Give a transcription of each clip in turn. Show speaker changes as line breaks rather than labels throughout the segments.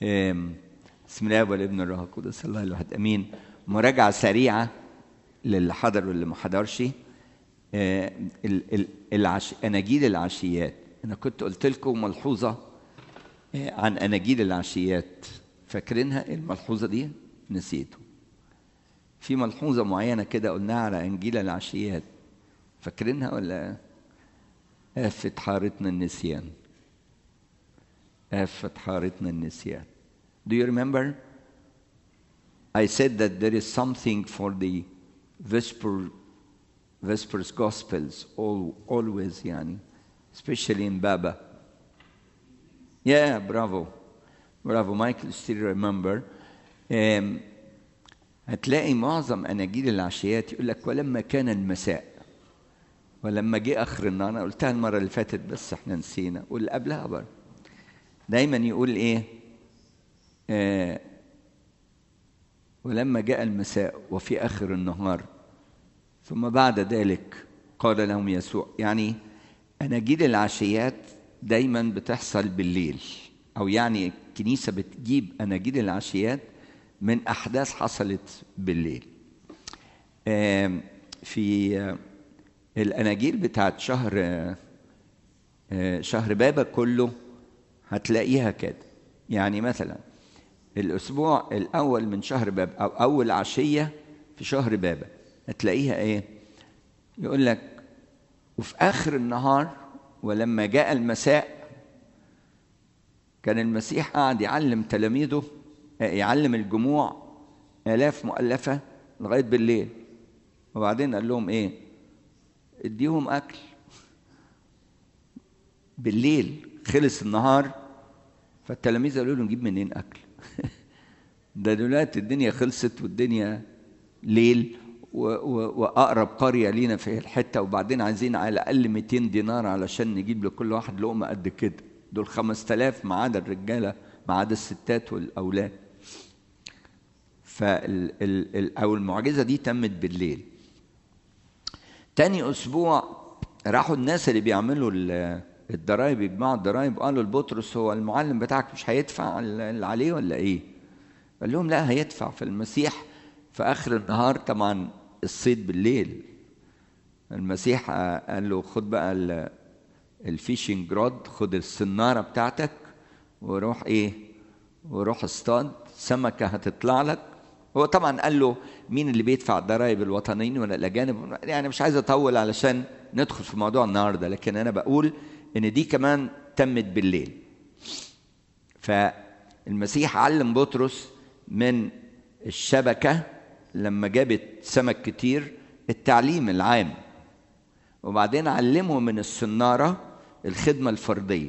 آم، بسم الله والابن الروح القدس الله الواحد امين مراجعه سريعه للي حضر واللي ما حضرش آه، ال- ال- العش... اناجيل العشيات انا كنت قلت لكم ملحوظه آه، عن اناجيل العشيات فاكرينها إيه الملحوظه دي نسيته في ملحوظه معينه كده قلناها على انجيل العشيات فاكرينها ولا آفة حارتنا النسيان آفة حارتنا النسيان Do you remember? I said that there is something for the Vesper, Vespers Gospels all, always يعني especially in Baba. Yeah, bravo. Bravo, Michael still remember. Um, هتلاقي معظم أناجيل العشيات يقول لك ولما كان المساء ولما جه آخر النهار أنا قلتها المرة اللي فاتت بس احنا نسينا واللي قبلها برضه دايما يقول إيه آه ولما جاء المساء وفي آخر النهار ثم بعد ذلك قال لهم يسوع يعني أناجيل العشيات دايما بتحصل بالليل أو يعني الكنيسة بتجيب أناجيل العشيات من أحداث حصلت بالليل آم، في آه، الأناجيل بتاعت شهر آه، آه، شهر بابا كله هتلاقيها كده يعني مثلا الأسبوع الأول من شهر بابا أو أول عشية في شهر بابا هتلاقيها إيه؟ يقول لك وفي آخر النهار ولما جاء المساء كان المسيح قاعد يعلم تلاميذه آه، يعلم الجموع آلاف مؤلفة لغاية بالليل وبعدين قال لهم إيه؟ اديهم أكل بالليل خلص النهار فالتلاميذ قالوا له نجيب منين اكل ده دلوقتي الدنيا خلصت والدنيا ليل و و واقرب قريه لينا في الحته وبعدين عايزين على الاقل 200 دينار علشان نجيب لكل واحد لقمه قد كده دول 5000 ما عدا الرجاله ما عدا الستات والاولاد فال ال ال او المعجزه دي تمت بالليل تاني اسبوع راحوا الناس اللي بيعملوا ال- الضرايب يجمعوا الضرايب قالوا لبطرس هو المعلم بتاعك مش هيدفع اللي عليه ولا ايه؟ قال لهم لا هيدفع في المسيح في اخر النهار طبعا الصيد بالليل المسيح آه، قال له خد بقى ال- الفيشنج رود خد السناره بتاعتك وروح ايه؟ وروح اصطاد سمكه هتطلع لك هو طبعا قال له مين اللي بيدفع الضرايب الوطنيين ولا الاجانب يعني مش عايز اطول علشان ندخل في موضوع النهارده لكن انا بقول ان دي كمان تمت بالليل فالمسيح علم بطرس من الشبكه لما جابت سمك كتير التعليم العام وبعدين علمه من السناره الخدمه الفرديه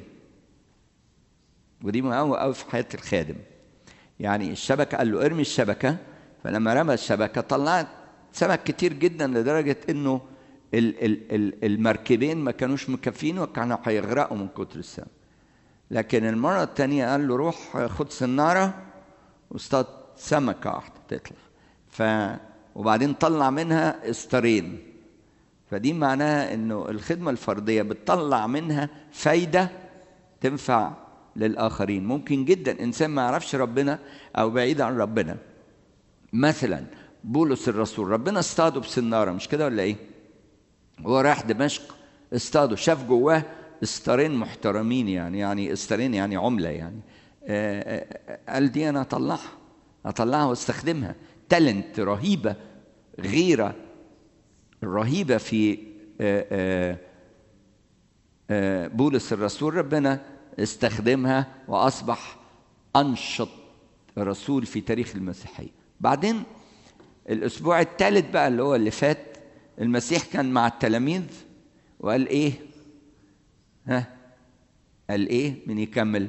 ودي مهمه قوي في حياه الخادم يعني الشبكه قال له ارمي الشبكه فلما رمى الشبكه طلعت سمك كتير جدا لدرجه انه ال- ال- ال- المركبين ما كانوش مكفين وكانوا هيغرقوا من كتر السمك لكن المره الثانيه قال له روح خد سناره واصطاد سمكه واحده تطلع ف وبعدين طلع منها استارين فدي معناها انه الخدمه الفرديه بتطلع منها فايده تنفع للاخرين ممكن جدا انسان ما يعرفش ربنا او بعيد عن ربنا مثلا بولس الرسول ربنا اصطاده بسناره مش كده ولا ايه هو رايح دمشق اصطاده شاف جواه استارين محترمين يعني يعني استارين يعني عمله يعني آه، آه، آه، قال دي انا اطلعها اطلعها واستخدمها تالنت رهيبه غيره رهيبه في آه، آه، آه، بولس الرسول ربنا استخدمها واصبح انشط رسول في تاريخ المسيحيه بعدين الاسبوع الثالث بقى اللي هو اللي فات المسيح كان مع التلاميذ وقال ايه ها قال ايه من يكمل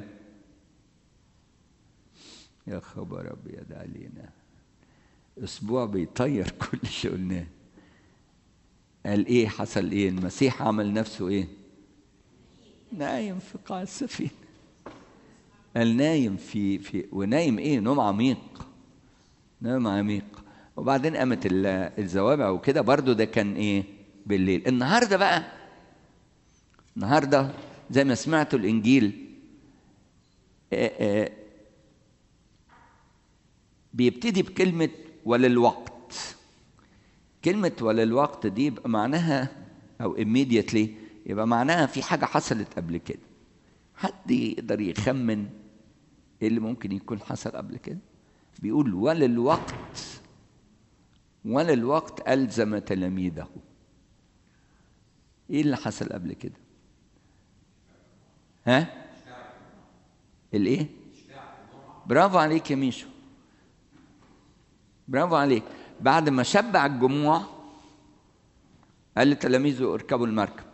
يا خبر ابيض علينا اسبوع بيطير كل اللي قلناه قال ايه حصل ايه المسيح عمل نفسه ايه نايم في قاع السفينه قال نايم في في ونايم ايه نوم عميق نوم عميق وبعدين قامت ال- الزوابع وكده برضو ده كان ايه بالليل النهارده بقى النهارده زي ما سمعتوا الانجيل آه، آه، بيبتدي بكلمة وللوقت كلمة وللوقت دي يبقى معناها أو immediately يبقى معناها في حاجة حصلت قبل كده حد يقدر يخمن ايه اللي ممكن يكون حصل قبل كده بيقول وللوقت وللوقت ألزم تلاميذه ايه اللي حصل قبل كده ها الايه برافو عليك يا ميشو برافو عليك بعد ما شبع الجموع قال لتلاميذه اركبوا المركب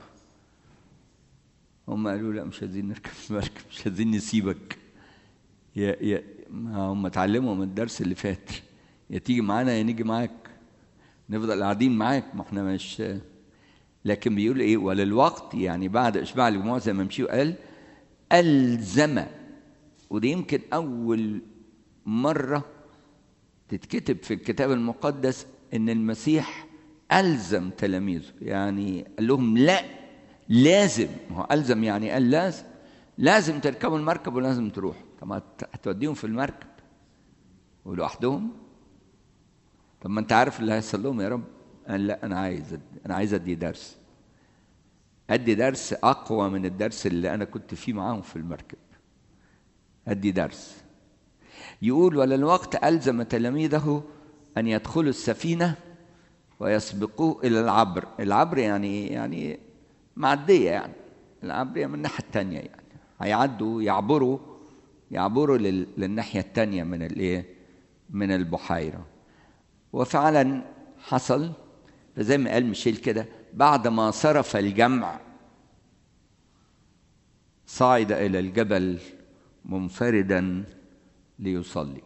هم قالوا لا مش عايزين نركب المركب مش عايزين نسيبك يا يا ما هم اتعلموا من الدرس اللي فات يا تيجي معانا يا نيجي معاك نفضل قاعدين معاك ما احنا مش لكن بيقول ايه وللوقت يعني بعد اشباع الجموع زي ما مشي قال الزم ودي يمكن اول مره تتكتب في الكتاب المقدس ان المسيح الزم تلاميذه يعني قال لهم لا لازم هو الزم يعني قال لازم لازم تركبوا المركب ولازم تروحوا طب هتوديهم في المركب ولوحدهم طب ما انت عارف اللي هيحصل لهم يا رب قال لا انا عايز أدي. انا عايز ادي درس ادي درس اقوى من الدرس اللي انا كنت فيه معاهم في المركب ادي درس يقول وللوقت الزم تلاميذه ان يدخلوا السفينه ويسبقوه الى العبر العبر يعني يعني معديه يعني العبر يعني من الناحيه الثانيه يعني هيعدوا يعبروا يعبروا لل... للناحيه الثانيه من الايه من البحيره وفعلا حصل فزي ما قال ميشيل كده بعد ما صرف الجمع صعد الى الجبل منفردا ليصلي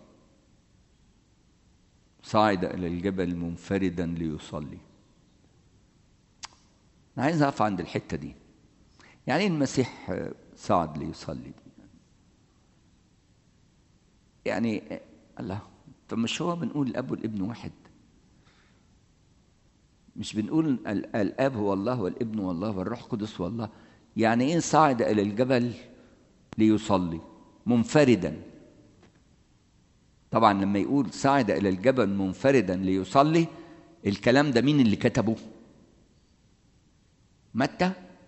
صعد الى الجبل منفردا ليصلي انا عايز اقف عند الحته دي يعني ايه المسيح صعد ليصلي دي يعني الله طب مش هو بنقول الاب والابن واحد مش بنقول الاب هو الله والابن هو الله والروح القدس هو الله يعني ايه صعد الى الجبل ليصلي منفردا طبعا لما يقول صعد الى الجبل منفردا ليصلي الكلام ده مين اللي كتبه متى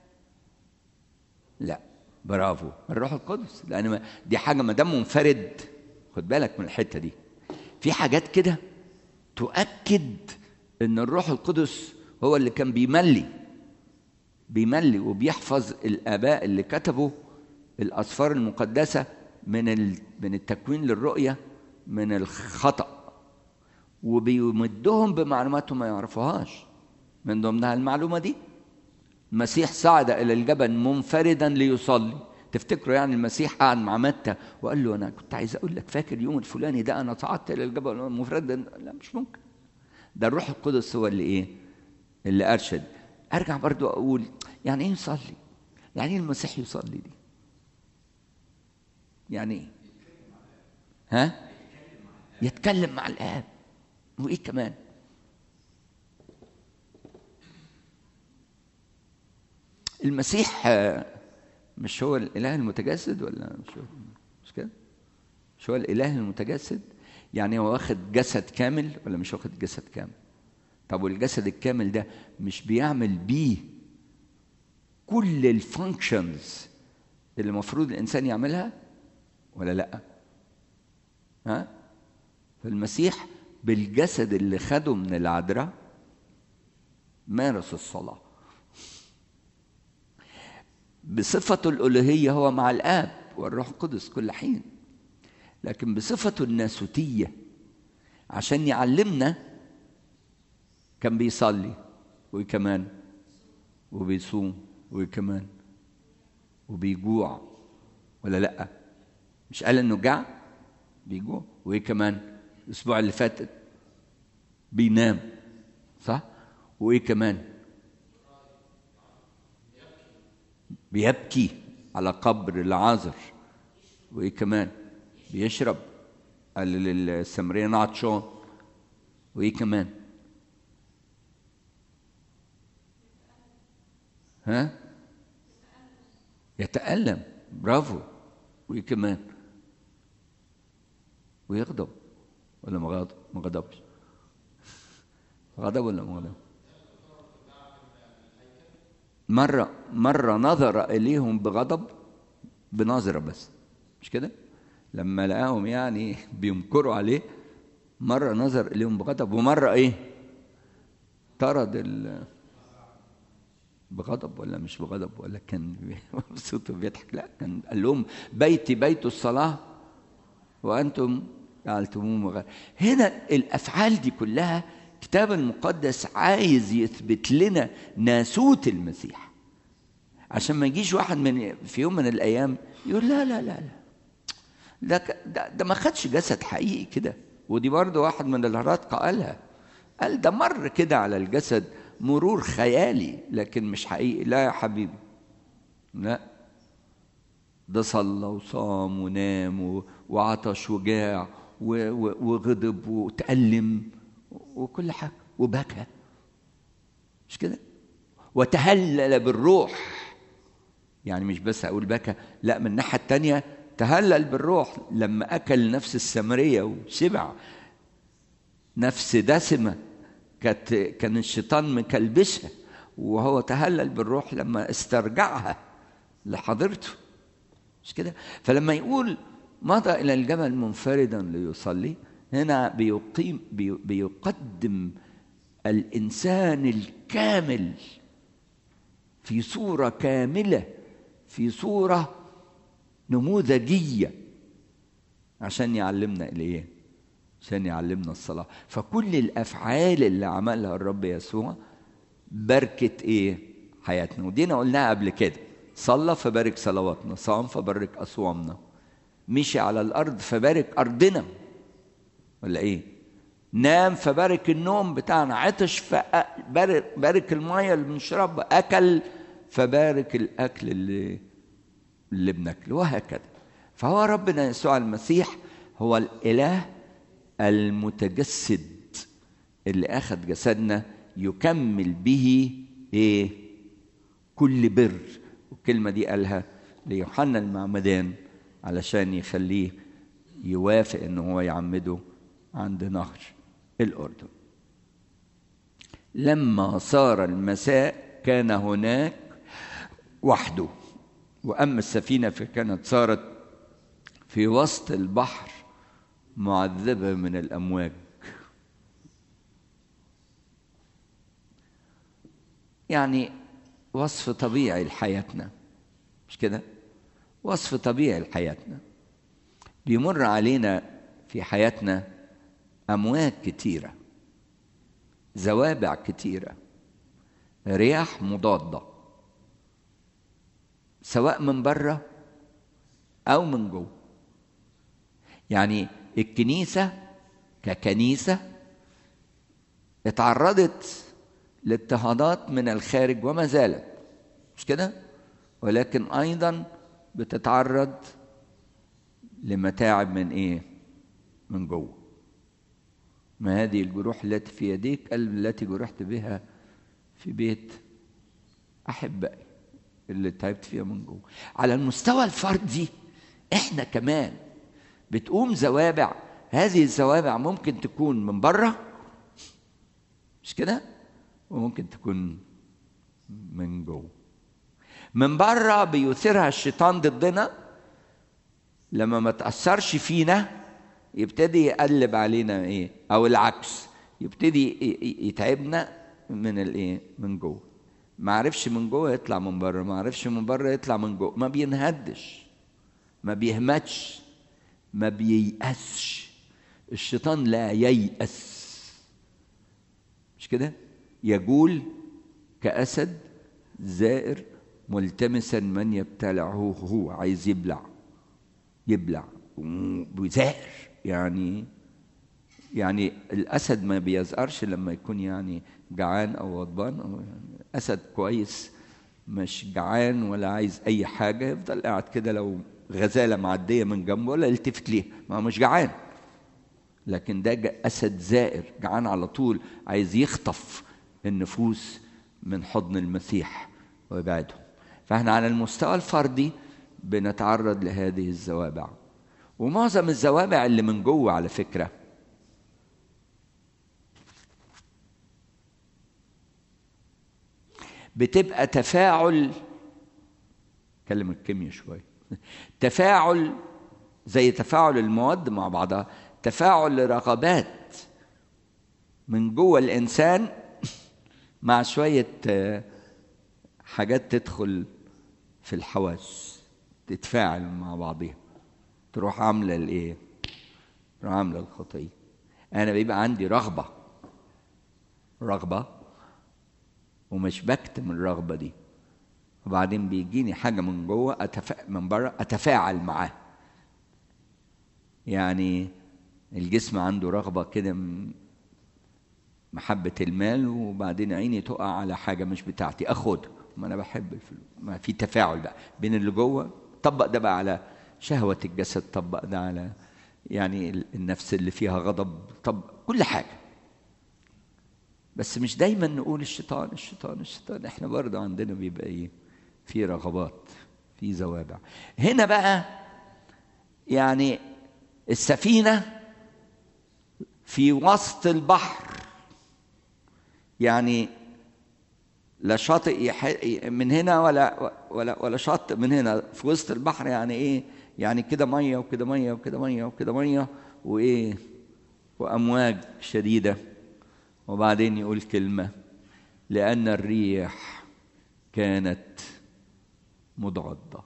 لا برافو الروح القدس لان دي حاجه ما دام منفرد خد بالك من الحته دي في حاجات كده تؤكد ان الروح القدس هو اللي كان بيملي بيملي وبيحفظ الاباء اللي كتبوا الاسفار المقدسه من من التكوين للرؤيه من الخطا وبيمدهم بمعلومات ما يعرفوهاش من ضمنها المعلومه دي المسيح صعد الى الجبل منفردا ليصلي تفتكروا يعني المسيح قعد مع متى وقال له انا كنت عايز اقول لك فاكر اليوم الفلاني ده انا صعدت الى الجبل منفردا لا مش ممكن ده الروح القدس هو اللي ايه اللي ارشد ارجع برضو اقول يعني ايه يصلي يعني ايه المسيح يصلي دي يعني ايه ها يتكلم مع الاب وايه كمان المسيح مش هو الاله المتجسد ولا مش هو مش كده مش هو الاله المتجسد يعني هو واخد جسد كامل ولا مش واخد جسد كامل طب والجسد الكامل ده مش بيعمل بيه كل الفانكشنز اللي المفروض الانسان يعملها ولا لا ها فالمسيح بالجسد اللي خده من العذراء مارس الصلاه بصفته الالوهيه هو مع الاب والروح القدس كل حين لكن بصفته الناسوتيه عشان يعلمنا كان بيصلي وكمان وبيصوم وكمان وبيجوع ولا لا مش قال انه جاع بيجوع وايه كمان الاسبوع اللي فات بينام صح وايه كمان بيبكي على قبر العازر وايه كمان بيشرب قال للسامريه عطشان وايه كمان ها يتألم برافو وايه كمان ويغضب ولا ما غضب ما غضبش غضب ولا ما غضب مرة مرة نظر إليهم بغضب بنظرة بس مش كده؟ لما لقاهم يعني بيمكروا عليه مرة نظر إليهم بغضب ومرة إيه؟ طرد ال بغضب ولا مش بغضب ولا كان مبسوط وبيضحك لا كان قال لهم بيتي بيت الصلاة وأنتم جعلتموه مغير هنا الأفعال دي كلها الكتاب المقدس عايز يثبت لنا ناسوت المسيح عشان ما يجيش واحد من في يوم من الأيام يقول لا لا لا لا ده ده, ده ما خدش جسد حقيقي كده ودي برضه واحد من الهرطقة قالها قال ده مر كده على الجسد مرور خيالي لكن مش حقيقي لا يا حبيبي لا ده صلى وصام ونام وعطش وجاع وغضب وتألم وكل حاجة وبكى مش كده وتهلل بالروح يعني مش بس أقول بكى لا من الناحية التانية تهلل بالروح لما أكل نفس السمرية وشبع نفس دسمة كانت كان الشيطان مكلبشها وهو تهلل بالروح لما استرجعها لحضرته مش كده فلما يقول مضى إلى الجبل منفردا ليصلي هنا بيقيم بي بيقدم الإنسان الكامل في صورة كاملة في صورة نموذجية عشان يعلمنا إليه عشان يعلمنا الصلاة فكل الأفعال اللي عملها الرب يسوع بركة إيه حياتنا ودينا قلناها قبل كده صلى فبارك صلواتنا صام فبارك أصوامنا مشي على الأرض فبارك أرضنا ولا إيه نام فبارك النوم بتاعنا عطش فبارك بارك المية اللي بنشربها أكل فبارك الأكل اللي اللي بناكله وهكذا فهو ربنا يسوع المسيح هو الإله المتجسد اللي أخذ جسدنا يكمل به إيه كل بر والكلمة دي قالها ليوحنا المعمدان علشان يخليه يوافق ان هو يعمده عند نهر الاردن لما صار المساء كان هناك وحده واما السفينه فكانت صارت في وسط البحر معذبه من الامواج يعني وصف طبيعي لحياتنا مش كده وصف طبيعي لحياتنا بيمر علينا في حياتنا امواج كتيره زوابع كتيره رياح مضاده سواء من بره او من جوه يعني الكنيسه ككنيسه اتعرضت لاضطهادات من الخارج وما زالت مش كده ولكن ايضا بتتعرض لمتاعب من ايه من جوه ما هذه الجروح التي في يديك قال التي جرحت بها في بيت احبائي اللي تعبت فيها من جوه على المستوى الفردي احنا كمان بتقوم زوابع هذه الزوابع ممكن تكون من بره مش كده وممكن تكون من جوه من بره بيثيرها الشيطان ضدنا لما ما تأثرش فينا يبتدي يقلب علينا ايه او العكس يبتدي يتعبنا من الايه من جوه ما عرفش من جوه يطلع من بره ما عرفش من بره يطلع من جوه ما بينهدش ما بيهمتش ما بييأسش الشيطان لا ييأس مش كده يجول كأسد زائر ملتمسا من يبتلعه هو عايز يبلع يبلع وزائر يعني يعني الاسد ما بيزقرش لما يكون يعني جعان او غضبان او يعني اسد كويس مش جعان ولا عايز اي حاجه يفضل قاعد كده لو غزاله معديه من جنبه ولا يلتفت ليها ما هو مش جعان لكن ده اسد زائر جعان على طول عايز يخطف النفوس من حضن المسيح ويبعدهم فاحنا على المستوى الفردي بنتعرض لهذه الزوابع ومعظم الزوابع اللي من جوه على فكره بتبقى تفاعل كلم الكيمياء شويه تفاعل زي تفاعل المواد مع بعضها تفاعل لرغبات من جوه الانسان مع شويه حاجات تدخل في الحواس تتفاعل مع بعضها تروح عامله الايه تروح عامله الخطيه انا بيبقى عندي رغبه رغبه ومش بكتم الرغبه دي وبعدين بيجيني حاجه من جوه أتفا... من بره اتفاعل معاه يعني الجسم عنده رغبه كده محبه المال وبعدين عيني تقع على حاجه مش بتاعتي اخدها ما انا بحب الفلوس ما في تفاعل بقى بين اللي جوه طبق ده بقى على شهوه الجسد طبق ده على يعني النفس اللي فيها غضب طب كل حاجه بس مش دايما نقول الشيطان الشيطان الشيطان احنا برضه عندنا بيبقى ايه في رغبات في زوابع هنا بقى يعني السفينه في وسط البحر يعني لا شاطئ يح... من هنا ولا ولا ولا شاطئ من هنا في وسط البحر يعني ايه يعني كده ميه وكده ميه وكده ميه وكده ميه وايه وامواج شديده وبعدين يقول كلمه لان الريح كانت مضاده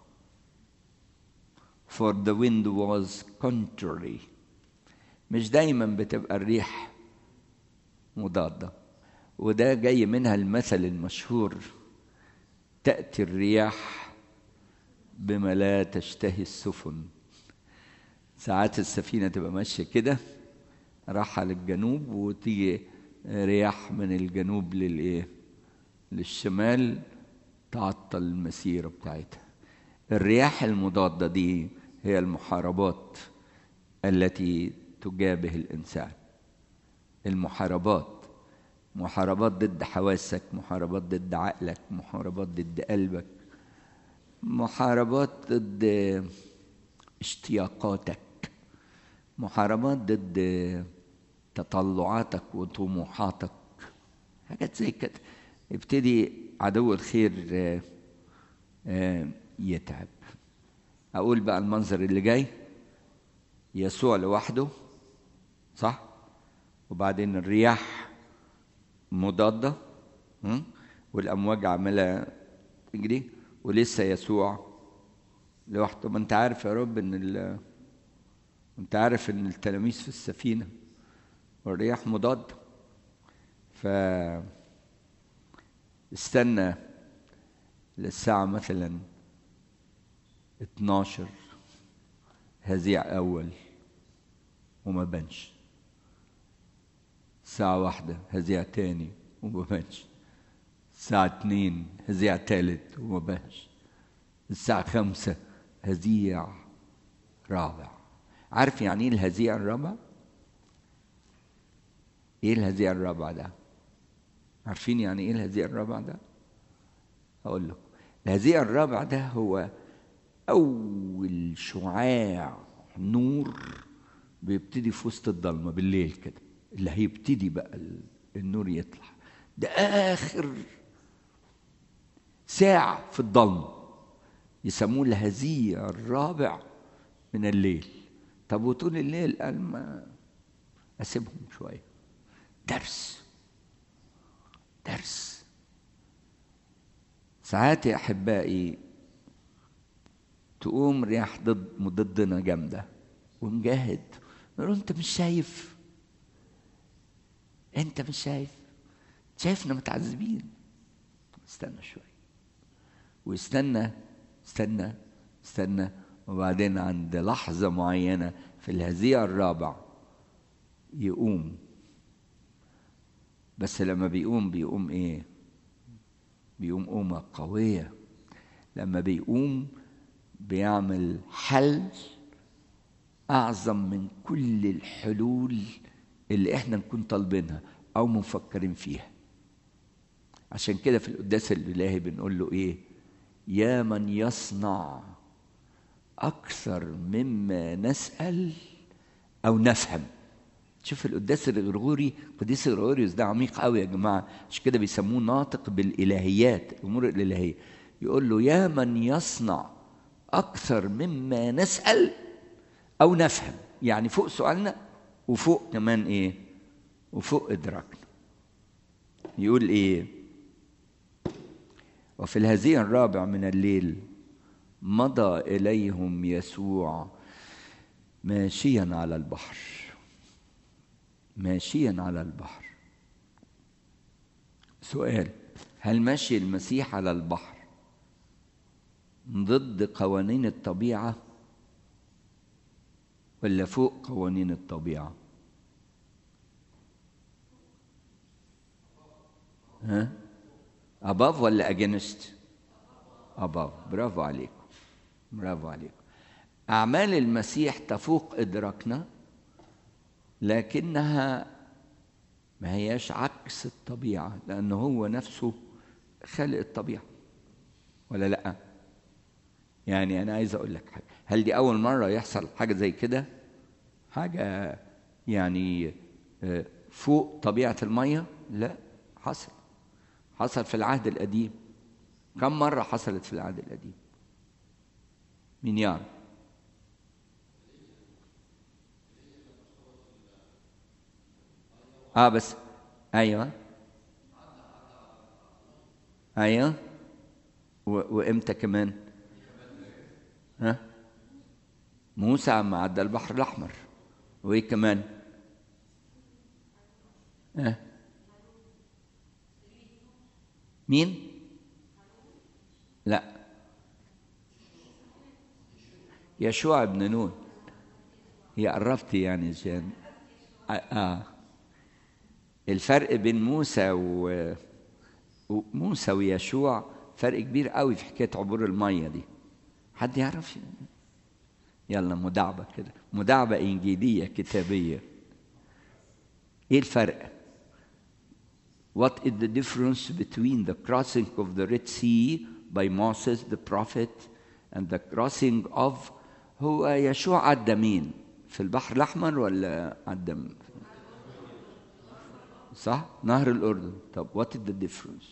for the wind was contrary مش دايما بتبقى الريح مضاده وده جاي منها المثل المشهور تأتي الرياح بما لا تشتهي السفن ساعات السفينة تبقى ماشية كده رايحة للجنوب وتيجي رياح من الجنوب للإيه؟ للشمال تعطل المسيرة بتاعتها الرياح المضادة دي هي المحاربات التي تجابه الإنسان المحاربات محاربات ضد حواسك محاربات ضد عقلك محاربات ضد قلبك محاربات ضد اشتياقاتك محاربات ضد تطلعاتك وطموحاتك حاجات زي كده يبتدي عدو الخير يتعب اقول بقى المنظر اللي جاي يسوع لوحده صح وبعدين الرياح مضادة والأمواج عمالة تجري ولسه يسوع لوحده ما أنت عارف يا رب إن ال... أنت عارف إن التلاميذ في السفينة والرياح مضادة ف استنى للساعة مثلا 12 هزيع أول وما بنش ساعة واحدة هزيع تاني وما بانش الساعة اتنين هزيع تالت وما بانش الساعة خمسة هزيع رابع عارف يعني ايه الهزيع الرابع؟ ايه الهزيع الرابع ده؟ عارفين يعني ايه الهزيع الرابع ده؟ هقول لكم الهزيع الرابع ده هو أول شعاع نور بيبتدي في وسط الضلمة بالليل كده اللي هيبتدي بقى النور يطلع ده آخر ساعة في الضلمة يسموه الهزيع الرابع من الليل طب وطول الليل قال ما أسيبهم شوية درس درس ساعات يا أحبائي تقوم رياح ضد ضدنا جامدة ونجاهد نقول أنت مش شايف أنت مش شايف شايفنا متعذبين استنى شوية ويستنى استنى استنى وبعدين عند لحظة معينة في الهزيع الرابع يقوم بس لما بيقوم بيقوم ايه بيقوم قومة قوية لما بيقوم بيعمل حل أعظم من كل الحلول اللي احنا نكون طالبينها أو مفكرين فيها عشان كده في القداس الإلهي بنقول له إيه يا من يصنع أكثر مما نسأل أو نفهم شوف القداس الغرغوري قديس غرغوريوس ده عميق قوي يا جماعه عشان كده بيسموه ناطق بالالهيات الامور الالهيه يقول له يا من يصنع اكثر مما نسال او نفهم يعني فوق سؤالنا وفوق كمان ايه وفوق ادراكنا يقول ايه وفي الهزيع الرابع من الليل مضى اليهم يسوع ماشيا على البحر ماشيا على البحر سؤال هل مشي المسيح على البحر ضد قوانين الطبيعه ولا فوق قوانين الطبيعه ها above ولا against above برافو عليكم برافو عليكم أعمال المسيح تفوق إدراكنا لكنها ما هياش عكس الطبيعة لأنه هو نفسه خالق الطبيعة ولا لأ؟ يعني أنا عايز أقول لك حاجة هل دي أول مرة يحصل حاجة زي كده؟ حاجة يعني فوق طبيعة المية؟ لا حصل حصل في العهد القديم كم مرة حصلت في العهد القديم؟ مين يعرف؟ اه بس ايوه ايوه و... وامتى كمان ها موسى عم عدى البحر الاحمر وايه كمان ها مين لا يشوع بن نون هي قربتي يعني جان اه الفرق بين موسى و... وموسى ويشوع فرق كبير قوي في حكايه عبور الميه دي حد يعرف يلا مداعبه كده مداعبه انجيليه كتابيه ايه الفرق What is the difference between the crossing of the Red Sea by Moses the prophet and the crossing of هو يشوع عدى مين؟ في البحر الأحمر ولا عدى صح؟ نهر الأردن طب what is the difference؟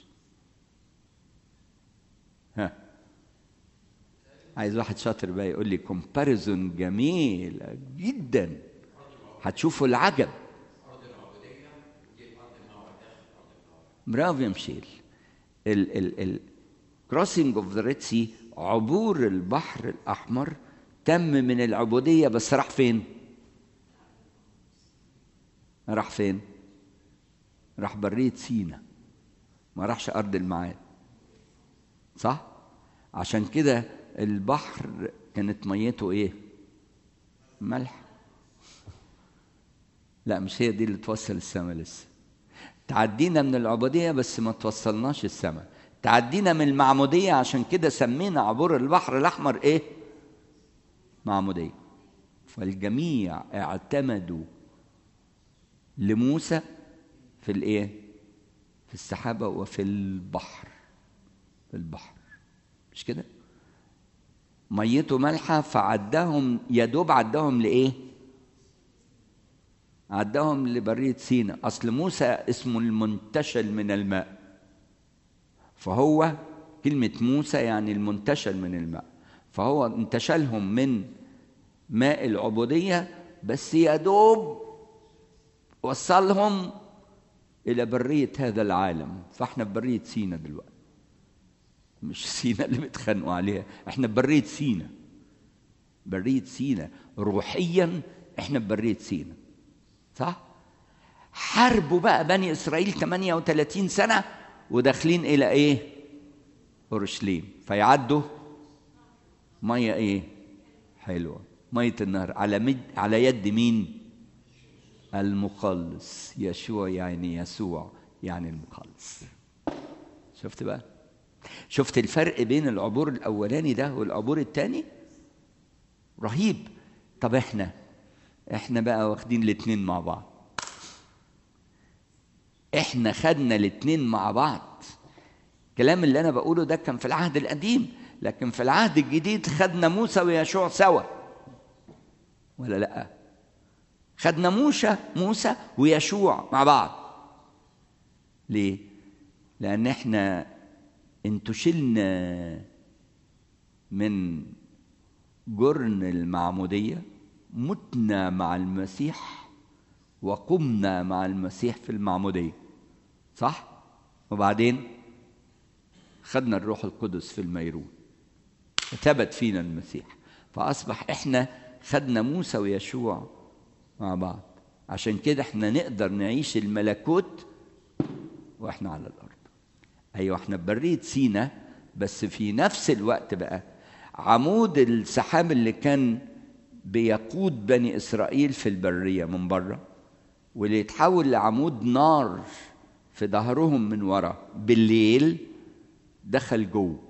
ها عايز واحد شاطر بقى يقول لي كومباريزون جميلة جدا هتشوفوا العجب برافو يا مشيل ال ال ال crossing of the Red Sea عبور البحر الأحمر تم من العبودية بس راح فين؟ راح فين؟ راح برية سينا ما راحش أرض المعاد صح؟ عشان كده البحر كانت ميته إيه؟ ملح لا مش هي دي اللي توصل السماء لسه تعدينا من العبودية بس ما توصلناش السماء تعدينا من المعمودية عشان كده سمينا عبور البحر الأحمر إيه؟ معمودية فالجميع اعتمدوا لموسى في الايه في السحابة وفي البحر في البحر مش كده ميته مالحة فعدهم يا دوب عدهم لإيه عدهم لبرية سينا أصل موسى اسمه المنتشل من الماء فهو كلمة موسى يعني المنتشل من الماء فهو انتشلهم من ماء العبودية بس يا دوب وصلهم إلى برية هذا العالم فاحنا في برية سينا دلوقتي مش سينا اللي بيتخانقوا عليها احنا في برية سينا برية سينا روحيا احنا في برية سينا صح؟ حاربوا بقى بني إسرائيل 38 سنة وداخلين إلى إيه؟ أورشليم فيعدوا مية إيه؟ حلوة مية النهر على مد على يد مين؟ المخلص يشوع يعني يسوع يعني المخلص شفت بقى؟ شفت الفرق بين العبور الأولاني ده والعبور الثاني؟ رهيب طب احنا احنا بقى واخدين الاتنين مع بعض احنا خدنا الاتنين مع بعض الكلام اللي انا بقوله ده كان في العهد القديم لكن في العهد الجديد خدنا موسى ويشوع سوا ولا لا خدنا موسى موسى ويشوع مع بعض ليه لان احنا انتشلنا من جرن المعموديه متنا مع المسيح وقمنا مع المسيح في المعموديه صح وبعدين خدنا الروح القدس في الميرون ثبت فينا المسيح فاصبح احنا خدنا موسى ويشوع مع بعض عشان كده احنا نقدر نعيش الملكوت واحنا على الارض ايوه احنا ببريه سينا بس في نفس الوقت بقى عمود السحاب اللي كان بيقود بني اسرائيل في البريه من بره واللي يتحول لعمود نار في ظهرهم من ورا بالليل دخل جوه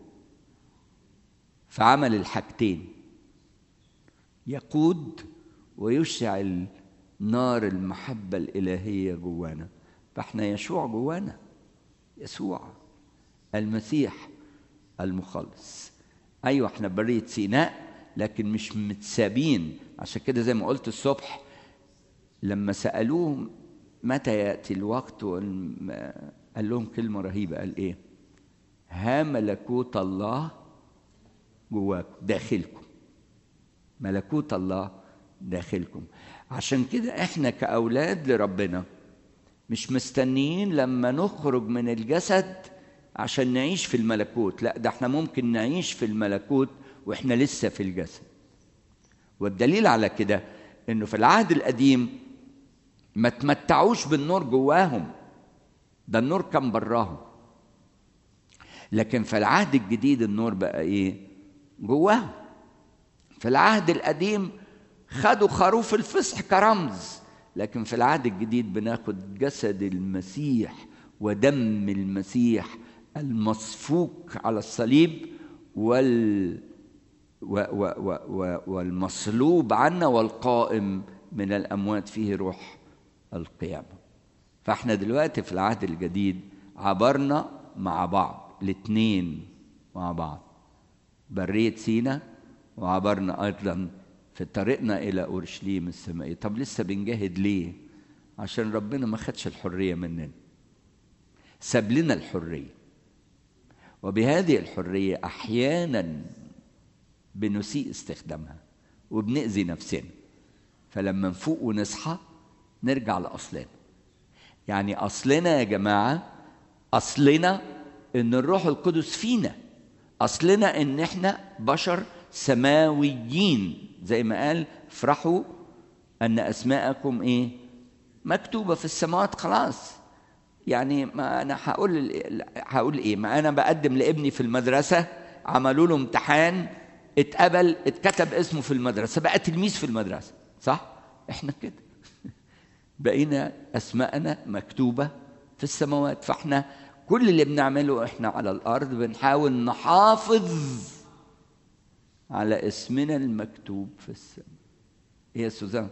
فعمل الحاجتين يقود ويشعل نار المحبة الإلهية جوانا فاحنا يشوع جوانا يسوع المسيح المخلص أيوة احنا برية سيناء لكن مش متسابين عشان كده زي ما قلت الصبح لما سألوه متى يأتي الوقت قال لهم كلمة رهيبة قال إيه ها ملكوت الله جواكم داخلكم ملكوت الله داخلكم عشان كده احنا كأولاد لربنا مش مستنيين لما نخرج من الجسد عشان نعيش في الملكوت لا ده احنا ممكن نعيش في الملكوت واحنا لسه في الجسد والدليل على كده انه في العهد القديم ما تمتعوش بالنور جواهم ده النور كان براهم لكن في العهد الجديد النور بقى ايه جواهم في العهد القديم خدوا خروف الفصح كرمز لكن في العهد الجديد بناخد جسد المسيح ودم المسيح المصفوك على الصليب وال و و و و والمصلوب عنا والقائم من الاموات فيه روح القيامه فاحنا دلوقتي في العهد الجديد عبرنا مع بعض الاثنين مع بعض بريه سينا وعبرنا ايضا في طريقنا الى اورشليم السمائيه طب لسه بنجاهد ليه عشان ربنا ما خدش الحريه مننا ساب لنا الحريه وبهذه الحريه احيانا بنسيء استخدامها وبنأذي نفسنا فلما نفوق ونصحى نرجع لأصلنا يعني أصلنا يا جماعة أصلنا إن الروح القدس فينا أصلنا إن إحنا بشر سماويين زي ما قال افرحوا أن أسماءكم إيه مكتوبة في السماوات خلاص يعني ما أنا هقول هقول إيه ما أنا بقدم لابني في المدرسة عملوا له امتحان اتقبل اتكتب اسمه في المدرسة بقى تلميذ في المدرسة صح؟ احنا كده بقينا اسماءنا مكتوبة في السماوات فاحنا كل اللي بنعمله احنا على الارض بنحاول نحافظ على اسمنا المكتوب في السماء ايه يا سوزان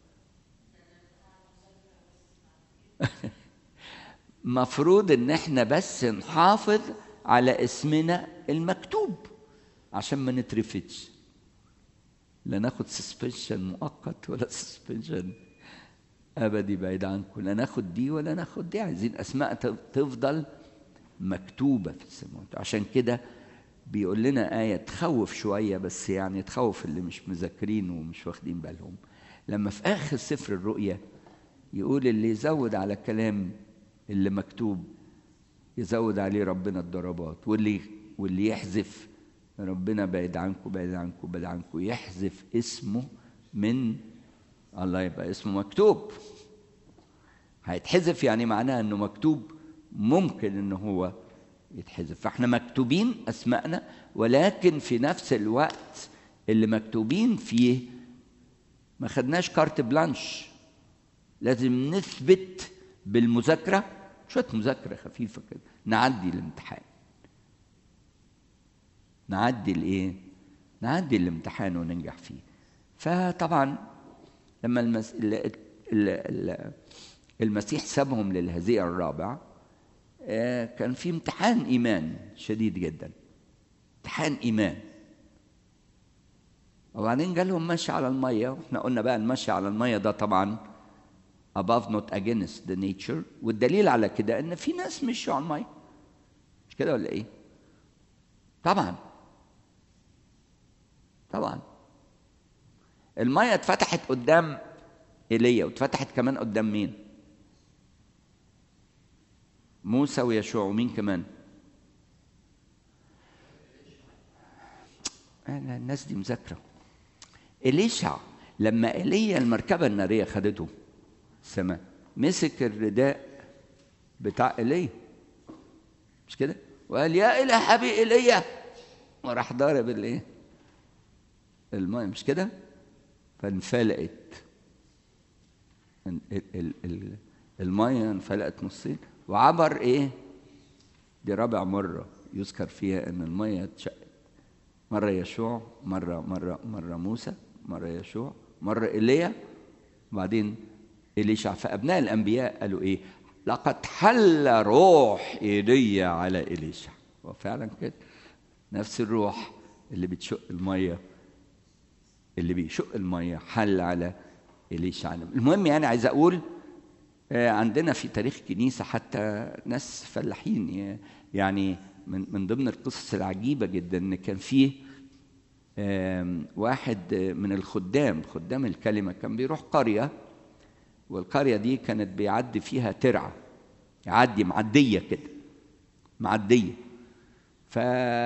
مفروض ان احنا بس نحافظ على اسمنا المكتوب عشان ما نترفدش لا ناخد سسبنشن مؤقت ولا سسبنشن ابدي بعيد عنكم لا ناخد دي ولا ناخد دي عايزين اسماء تفضل مكتوبه في السماوات عشان كده بيقول لنا آية تخوف شوية بس يعني تخوف اللي مش مذاكرين ومش واخدين بالهم لما في آخر سفر الرؤيا يقول اللي يزود على كلام اللي مكتوب يزود عليه ربنا الضربات واللي واللي يحذف ربنا بعيد عنكم بعيد عنكم بعيد عنكم يحذف اسمه من الله يبقى اسمه مكتوب هيتحذف يعني معناها انه مكتوب ممكن ان هو يتحذف فاحنا مكتوبين اسمائنا ولكن في نفس الوقت اللي مكتوبين فيه ما خدناش كارت بلانش لازم نثبت بالمذاكره شويه مذاكره خفيفه كده نعدي الامتحان نعدي الايه نعدي الامتحان وننجح فيه فطبعا لما المس... ال... ال... ال... المسيح سابهم للهزيع الرابع كان في امتحان ايمان شديد جدا امتحان ايمان وبعدين جالهم مشي على الميه واحنا قلنا بقى المشي على الميه ده طبعا above not against the nature والدليل على كده ان في ناس مشوا على الميه مش كده ولا ايه؟ طبعا طبعا الميه اتفتحت قدام ايليا واتفتحت كمان قدام مين؟ موسى ويشوع ومين كمان؟ أنا الناس دي مذاكرة إليشع لما إيليا المركبة النارية خدته السماء مسك الرداء بتاع إيليا مش كده؟ وقال يا إله أبي إيليا وراح ضارب الإيه؟ الماء مش كده؟ فانفلقت المايه انفلقت نصين وعبر ايه؟ دي رابع مره يذكر فيها ان المايه اتشقت مرة يشوع مرة مرة مرة موسى مرة يشوع مرة إيليا وبعدين إليشع فأبناء الأنبياء قالوا إيه لقد حل روح إيليا على إليشع وفعلا كده نفس الروح اللي بتشق المية اللي بيشق المية حل على إليشع المهم يعني عايز أقول عندنا في تاريخ كنيسة حتى ناس فلاحين يعني من من ضمن القصص العجيبه جدا ان كان فيه واحد من الخدام خدام الكلمه كان بيروح قريه والقريه دي كانت بيعدي فيها ترعه يعدي معديه كده معديه ف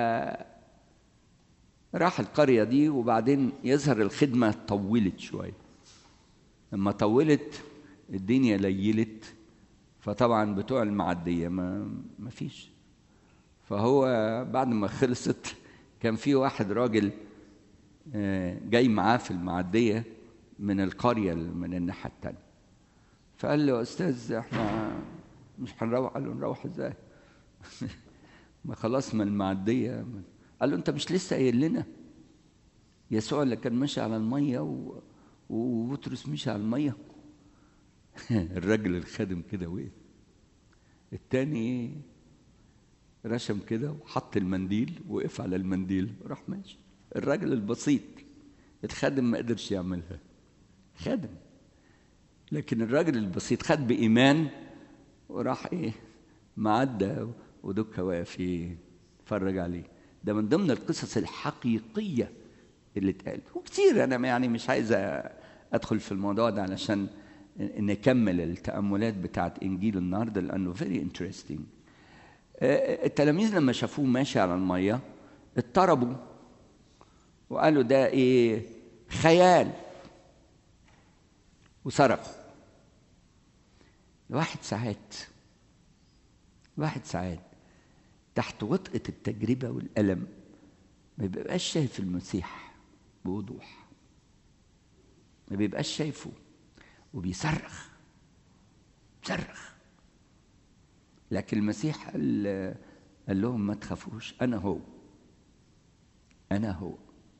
راح القريه دي وبعدين يظهر الخدمه طولت شويه لما طولت الدنيا ليلت فطبعا بتوع المعديه ما ما فيش فهو بعد ما خلصت كان في واحد راجل جاي معاه في المعدية من القرية من الناحية التانية فقال له يا أستاذ احنا مش هنروح قال له نروح ازاي ما خلاص من المعدية قال له انت مش لسه قايل لنا يسوع اللي كان ماشي على المية و... وبطرس مشي على المية الراجل الخادم كده وقف التاني رسم كده وحط المنديل وقف على المنديل وراح ماشي الراجل البسيط الخادم ما قدرش يعملها خادم لكن الراجل البسيط خد بإيمان وراح إيه معدى ودكة واقف يتفرج عليه ده من ضمن القصص الحقيقية اللي اتقالت وكتير أنا يعني مش عايز أدخل في الموضوع ده علشان نكمل التأملات بتاعت إنجيل النهاردة لأنه very interesting التلاميذ لما شافوه ماشي على المية اضطربوا وقالوا ده ايه خيال وصرخوا الواحد ساعات الواحد ساعات تحت وطأة التجربة والألم ما بيبقاش شايف المسيح بوضوح ما بيبقاش شايفه وبيصرخ صرخ لكن المسيح قال, قال لهم ما تخافوش أنا هو أنا هو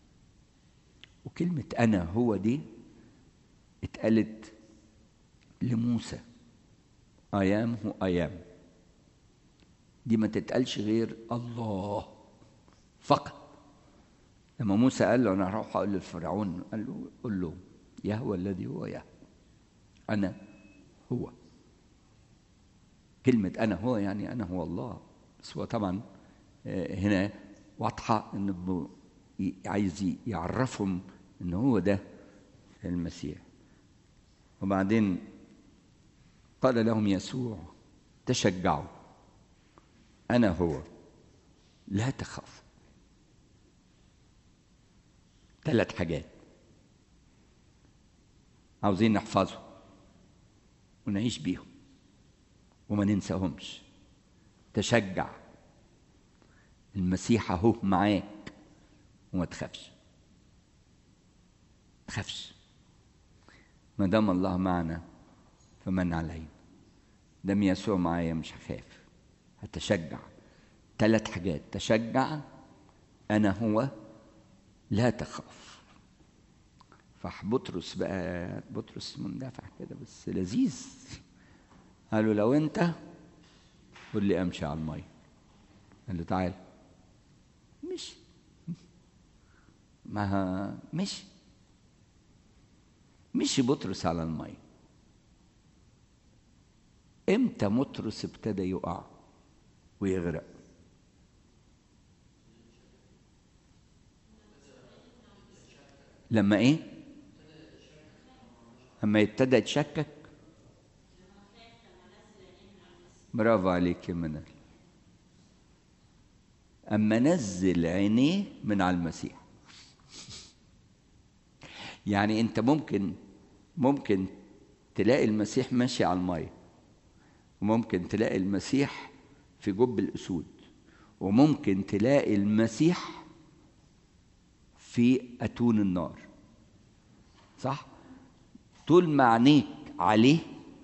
وكلمة أنا هو دي اتقالت لموسى أيام هو أيام دي ما تتقالش غير الله فقط لما موسى قال له أنا هروح أقول للفرعون قال له قل له يهوى الذي هو يهوى أنا هو كلمة أنا هو يعني أنا هو الله بس هو طبعا هنا واضحة إنه عايز يعرفهم إن هو ده المسيح وبعدين قال لهم يسوع تشجعوا أنا هو لا تخافوا ثلاث حاجات عاوزين نحفظهم ونعيش بيهم وما ننساهمش تشجع المسيح اهو معاك وما تخافش تخافش ما دام الله معنا فمن علينا دام يسوع معايا مش هخاف هتشجع ثلاث حاجات تشجع انا هو لا تخاف فح بطرس بقى بطرس مندفع كده بس لذيذ قالوا لو انت قول لي امشي على الميه قال له تعال مشي ما مشي مشي بطرس على الميه امتى بطرس ابتدى يقع ويغرق لما ايه لما ابتدى يتشكك برافو عليك يا منال اما نزل عينيه من على المسيح يعني انت ممكن ممكن تلاقي المسيح ماشي على الميه وممكن تلاقي المسيح في جب الاسود وممكن تلاقي المسيح في اتون النار صح طول ما عينيك عليه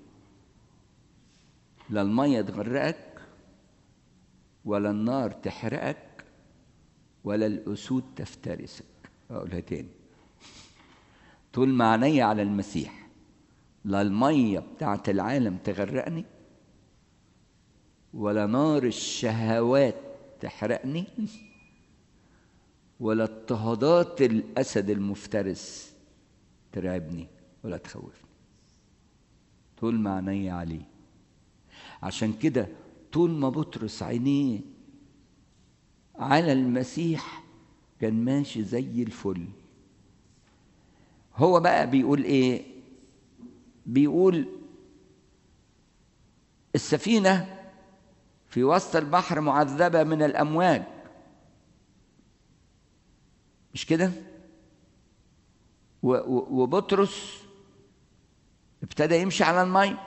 لا الميه تغرقك ولا النار تحرقك ولا الاسود تفترسك اقولها تاني طول ما عيني على المسيح لا الميه بتاعت العالم تغرقني ولا نار الشهوات تحرقني ولا اضطهادات الاسد المفترس ترعبني ولا تخوفني طول ما عيني عليه عشان كده طول ما بطرس عينيه على المسيح كان ماشي زي الفل هو بقى بيقول ايه بيقول السفينه في وسط البحر معذبه من الامواج مش كده وبطرس ابتدى يمشي على المي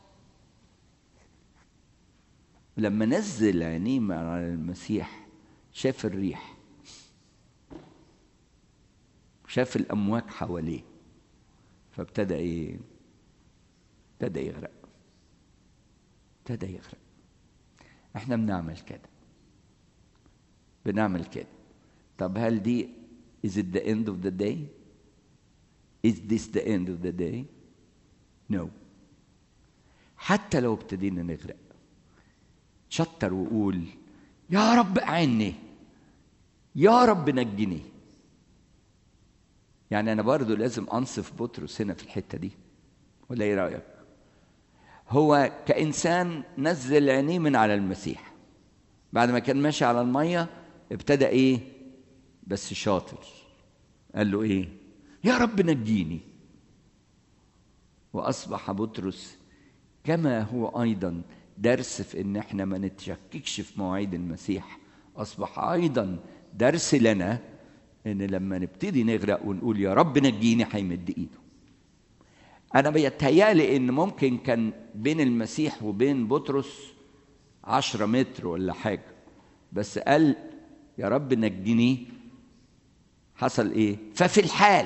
لما نزل عينيه على المسيح شاف الريح شاف الامواج حواليه فابتدى ايه ابتدى يغرق ابتدى يغرق احنا بنعمل كده بنعمل كده طب هل دي is it the end of the day is this the end of the day no حتى لو ابتدينا نغرق شطر وقول يا رب اعني يا رب نجني يعني انا برضو لازم انصف بطرس هنا في الحته دي ولا ايه رايك هو كانسان نزل عينيه من على المسيح بعد ما كان ماشي على الميه ابتدى ايه بس شاطر قال له ايه يا رب نجيني واصبح بطرس كما هو ايضا درس في ان احنا ما نتشككش في مواعيد المسيح اصبح ايضا درس لنا ان لما نبتدي نغرق ونقول يا رب نجيني هيمد ايده انا بيتهيالي ان ممكن كان بين المسيح وبين بطرس عشرة متر ولا حاجة بس قال يا رب نجني حصل ايه ففي الحال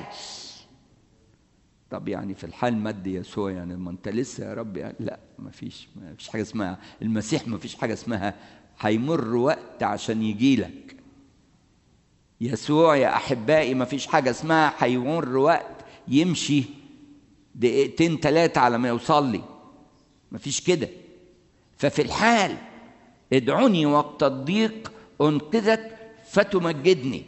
طب يعني في الحال مد يسوع يعني ما انت لسه يا رب يعني لا ما فيش ما فيش حاجه اسمها المسيح ما فيش حاجه اسمها هيمر وقت عشان يجي لك يسوع يا احبائي ما فيش حاجه اسمها هيمر وقت يمشي دقيقتين ثلاثه على ما يوصل لي ما فيش كده ففي الحال ادعوني وقت الضيق انقذك فتمجدني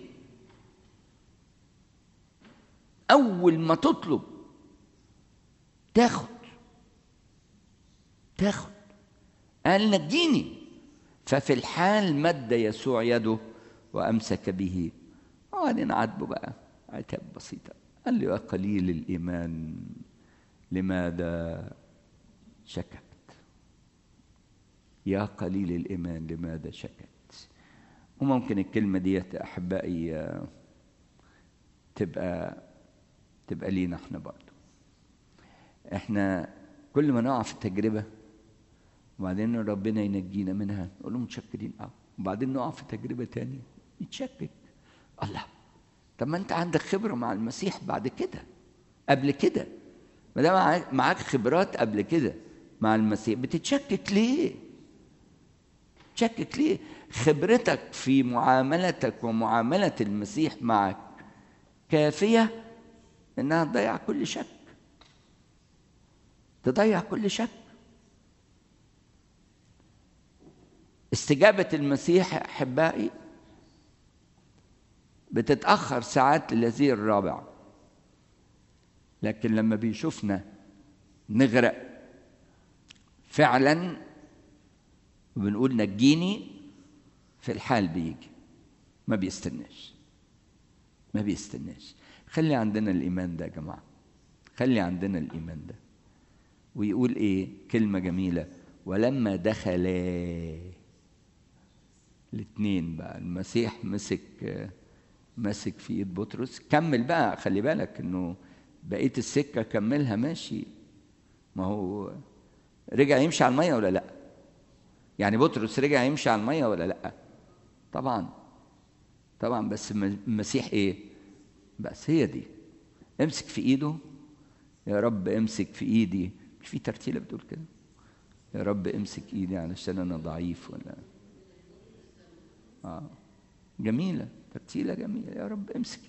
اول ما تطلب تاخد تاخد قال نجيني ففي الحال مد يسوع يده وامسك به وبعدين عاتبه بقى عتاب بسيطه قال له يا قليل الايمان لماذا شككت يا قليل الايمان لماذا شككت وممكن الكلمه ديت احبائي تبقى تبقى لينا احنا برضه احنا كل ما نقع في التجربة وبعدين ربنا ينجينا منها نقول له متشكرين اه وبعدين نقع في تجربة تانية نتشكك الله طب ما انت عندك خبرة مع المسيح بعد كده قبل كده ما دام معاك خبرات قبل كده مع المسيح بتتشكك ليه؟ تشكك ليه؟ خبرتك في معاملتك ومعاملة المسيح معك كافية انها تضيع كل شك تضيع كل شك استجابة المسيح أحبائي بتتأخر ساعات للذيذ الرابع لكن لما بيشوفنا نغرق فعلا وبنقول نجيني في الحال بيجي ما بيستناش ما بيستناش خلي عندنا الإيمان ده يا جماعة خلي عندنا الإيمان ده ويقول إيه كلمة جميلة ولما دخلا الاثنين بقى المسيح مسك مسك في ايد بطرس كمل بقى خلي بالك انه بقيه السكه كملها ماشي ما هو رجع يمشي على الميه ولا لا يعني بطرس رجع يمشي على الميه ولا لا طبعا طبعا بس المسيح ايه بس هي دي امسك في ايده يا رب امسك في ايدي مش في ترتيله بتقول كده يا رب امسك ايدي علشان انا ضعيف ولا اه جميله ترتيله جميله يا رب امسك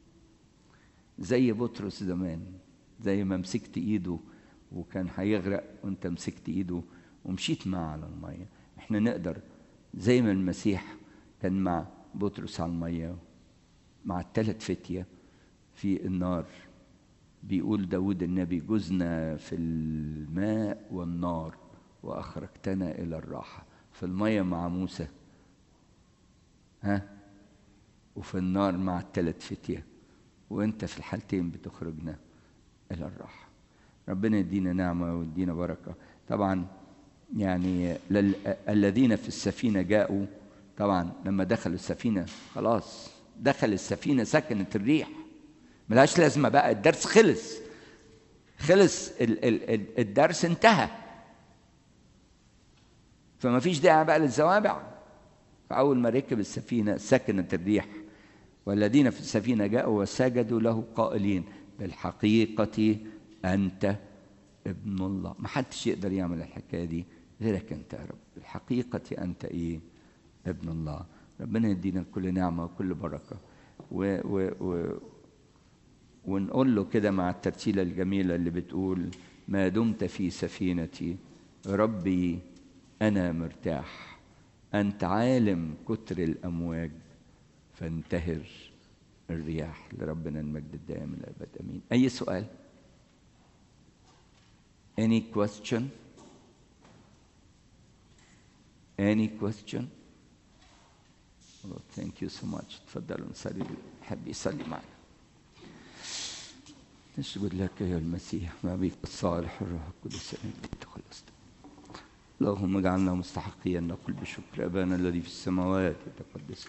زي بطرس زمان زي ما مسكت ايده وكان هيغرق وانت مسكت ايده ومشيت معاه على الميه احنا نقدر زي ما المسيح كان مع بطرس على الميه مع الثلاث فتيه في النار بيقول داود النبي جزنا في الماء والنار وأخرجتنا إلى الراحة في المية مع موسى ها وفي النار مع الثلاث فتية وانت في الحالتين بتخرجنا إلى الراحة ربنا يدينا نعمة ويدينا بركة طبعا يعني لل... الذين في السفينة جاءوا طبعا لما دخلوا السفينة خلاص دخل السفينة سكنت الريح ملهاش لازمة بقى الدرس خلص خلص ال... ال... الدرس انتهى فما فيش داعي بقى للزوابع فأول ما ركب السفينة سكنت الريح والذين في السفينة جاءوا وسجدوا له قائلين بالحقيقة أنت ابن الله ما حدش يقدر يعمل الحكاية دي غيرك أنت يا رب بالحقيقة أنت إيه ابن الله ربنا يدينا كل نعمة وكل بركة و و و ونقول له كده مع الترتيلة الجميلة اللي بتقول ما دمت في سفينتي ربي أنا مرتاح أنت عالم كتر الأمواج فانتهر الرياح لربنا المجد الدائم الأبد أمين أي سؤال Any question Any question oh, Thank you so much تفضلوا نصلي حب يصلي معنا نشكر لك يا المسيح ما بك الصالح الروح القدس أنت خلصت اللهم اجعلنا مستحقين نقول بشكر أبانا الذي في السماوات يتقدس